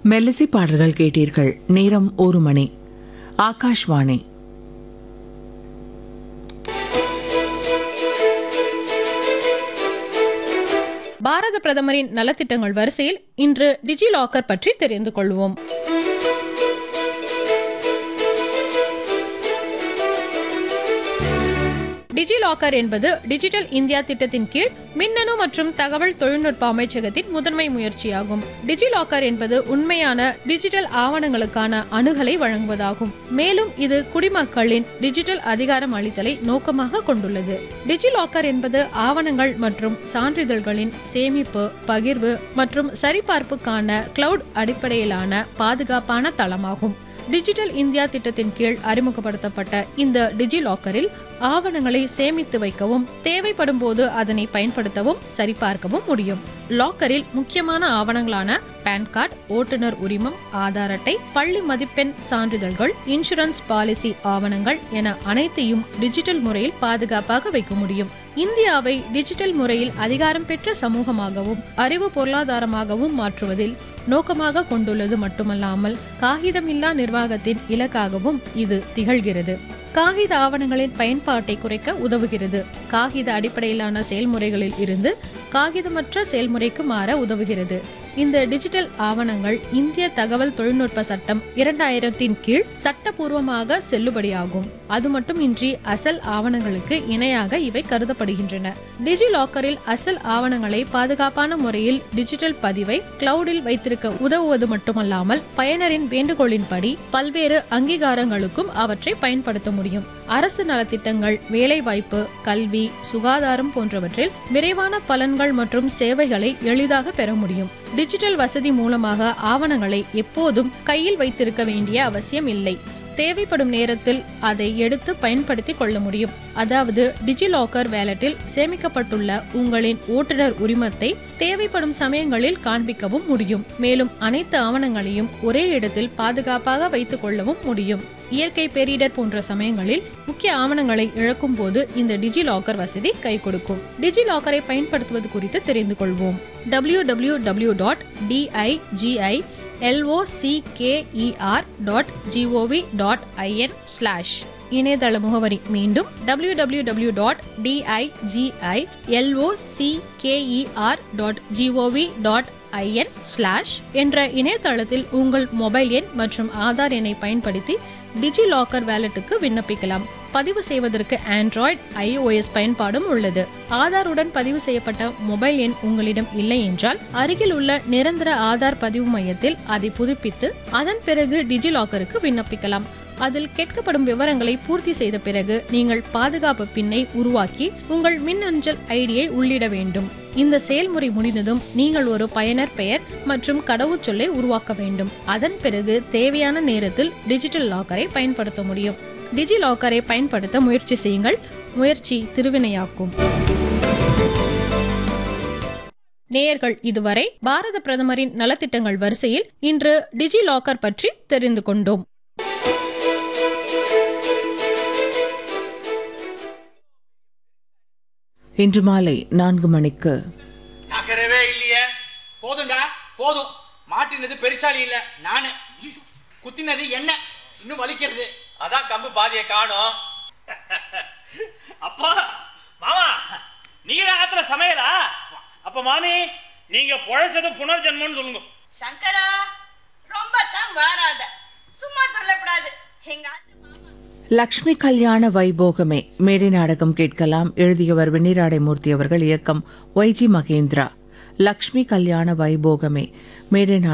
மெல்லிசை பாடல்கள் கேட்டீர்கள் நேரம் ஒரு மணி ஆகாஷ்வாணி பாரத பிரதமரின் நலத்திட்டங்கள் வரிசையில் இன்று டிஜி லாக்கர் பற்றி தெரிந்து கொள்வோம் டிஜி லாக்கர் என்பது டிஜிட்டல் இந்தியா திட்டத்தின் கீழ் மின்னணு மற்றும் தகவல் தொழில்நுட்ப அமைச்சகத்தின் முதன்மை முயற்சியாகும் டிஜி லாக்கர் என்பது உண்மையான டிஜிட்டல் ஆவணங்களுக்கான அணுகலை வழங்குவதாகும் மேலும் இது குடிமக்களின் டிஜிட்டல் அதிகாரம் அளித்தலை நோக்கமாக கொண்டுள்ளது டிஜி லாக்கர் என்பது ஆவணங்கள் மற்றும் சான்றிதழ்களின் சேமிப்பு பகிர்வு மற்றும் சரிபார்ப்புக்கான கிளவுட் அடிப்படையிலான பாதுகாப்பான தளமாகும் டிஜிட்டல் இந்தியா திட்டத்தின் கீழ் அறிமுகப்படுத்தப்பட்ட இந்த டிஜி லாக்கரில் ஆவணங்களை சேமித்து வைக்கவும் தேவைப்படும் போது அதனை பயன்படுத்தவும் சரிபார்க்கவும் முடியும் லாக்கரில் முக்கியமான ஆவணங்களான பான் கார்டு ஓட்டுநர் உரிமம் ஆதார் அட்டை பள்ளி மதிப்பெண் சான்றிதழ்கள் இன்சூரன்ஸ் பாலிசி ஆவணங்கள் என அனைத்தையும் டிஜிட்டல் முறையில் பாதுகாப்பாக வைக்க முடியும் இந்தியாவை டிஜிட்டல் முறையில் அதிகாரம் பெற்ற சமூகமாகவும் அறிவு பொருளாதாரமாகவும் மாற்றுவதில் நோக்கமாக கொண்டுள்ளது மட்டுமல்லாமல் காகிதமில்லா நிர்வாகத்தின் இலக்காகவும் இது திகழ்கிறது காகித ஆவணங்களின் பயன்பாட்டை குறைக்க உதவுகிறது காகித அடிப்படையிலான செயல்முறைகளில் இருந்து காகிதமற்ற செயல்முறைக்கு மாற உதவுகிறது இந்த டிஜிட்டல் ஆவணங்கள் இந்திய தகவல் தொழில்நுட்ப சட்டம் இரண்டாயிரத்தின் கீழ் சட்டபூர்வமாக செல்லுபடியாகும் அது மட்டுமின்றி அசல் ஆவணங்களுக்கு இணையாக இவை கருதப்படுகின்றன டிஜி லாக்கரில் அசல் ஆவணங்களை பாதுகாப்பான முறையில் டிஜிட்டல் பதிவை கிளவுடில் வைத்திருக்க உதவுவது மட்டுமல்லாமல் பயனரின் வேண்டுகோளின்படி பல்வேறு அங்கீகாரங்களுக்கும் அவற்றை பயன்படுத்த முடியும் அரசு நலத்திட்டங்கள் வேலைவாய்ப்பு கல்வி சுகாதாரம் போன்றவற்றில் விரைவான பலன்கள் மற்றும் சேவைகளை எளிதாக பெற முடியும் டிஜிட்டல் வசதி மூலமாக ஆவணங்களை எப்போதும் கையில் வைத்திருக்க வேண்டிய அவசியம் இல்லை தேவைப்படும் நேரத்தில் அதை எடுத்து பயன்படுத்திக் கொள்ள முடியும் அதாவது டிஜிலாக்கர் வேலட்டில் சேமிக்கப்பட்டுள்ள உங்களின் ஓட்டுநர் உரிமத்தை தேவைப்படும் சமயங்களில் காண்பிக்கவும் முடியும் மேலும் அனைத்து ஆவணங்களையும் ஒரே இடத்தில் பாதுகாப்பாக வைத்துக் கொள்ளவும் முடியும் இயற்கை பேரிடர் போன்ற சமயங்களில் முக்கிய ஆவணங்களை இழக்கும் போது இந்த டிஜி லாக்கர் வசதி கை கொடுக்கும் டிஜி லாக்கரை பயன்படுத்துவது குறித்து தெரிந்து கொள்வோம் W W W dot D I G I L O C K E R dot G O V dot I N slash இணையதள முகவரி மீண்டும் W W W dot D I G I L O C K E R dot G O V dot I N slash என்ற இணையதளத்தில் உங்கள் மொபைல் எண் மற்றும் ஆதார் எண்ணை பயன்படுத்தி டிஜி லாக்கர் வேலட்டுக்கு விண்ணப்பிக்கலாம் பதிவு செய்வதற்கு ஆண்ட்ராய்டு ஐஓஎஸ் பயன்பாடும் உள்ளது ஆதாருடன் பதிவு செய்யப்பட்ட மொபைல் எண் உங்களிடம் இல்லை என்றால் அருகில் உள்ள நிரந்தர ஆதார் பதிவு மையத்தில் அதை புதுப்பித்து அதன் பிறகு டிஜி லாக்கருக்கு விண்ணப்பிக்கலாம் அதில் கேட்கப்படும் விவரங்களை பூர்த்தி செய்த பிறகு நீங்கள் பாதுகாப்பு பின்னை உருவாக்கி உங்கள் மின் அஞ்சல் ஐடியை உள்ளிட வேண்டும் இந்த செயல்முறை முடிந்ததும் நீங்கள் ஒரு பயனர் பெயர் மற்றும் கடவுச்சொல்லை உருவாக்க வேண்டும் அதன் பிறகு தேவையான நேரத்தில் டிஜிட்டல் லாக்கரை பயன்படுத்த முடியும் டிஜி லாக்கரை பயன்படுத்த முயற்சி செய்யுங்கள் முயற்சி திருவினையாக்கும் நேயர்கள் இதுவரை பாரத பிரதமரின் நலத்திட்டங்கள் வரிசையில் இன்று டிஜி லாக்கர் பற்றி தெரிந்து கொண்டோம் இன்று மாலை நான்கு மணிக்கு நகரவே இல்லையே போதும்டா போதும் மாட்டினது பெருசாலி இல்ல நானு ஐயோ, குத்தினது என்ன இன்னும் வலிக்கிறது அதான் கம்பு பாதியை காணோம் அப்பா மாமா நீங்க தான் ஆத்துல சமையலா அப்ப மாமி நீங்க பொழைச்சது புனர்ஜென்மம்னு சொல்லுங்க சங்கரா ரொம்ப தான் வாராத சும்மா சொல்லக்கூடாது எங்க ஆத்து லக்ஷ்மி கல்யாண வைபோகமே மேடை நாடகம் கேட்கலாம் எழுதியவர் வெண்ணிராடை மூர்த்தி அவர்கள் இயக்கம் ஒய்ஜி மகேந்திரா லக்ஷ்மி கல்யாண வைபோகமே மேடை நாடகம்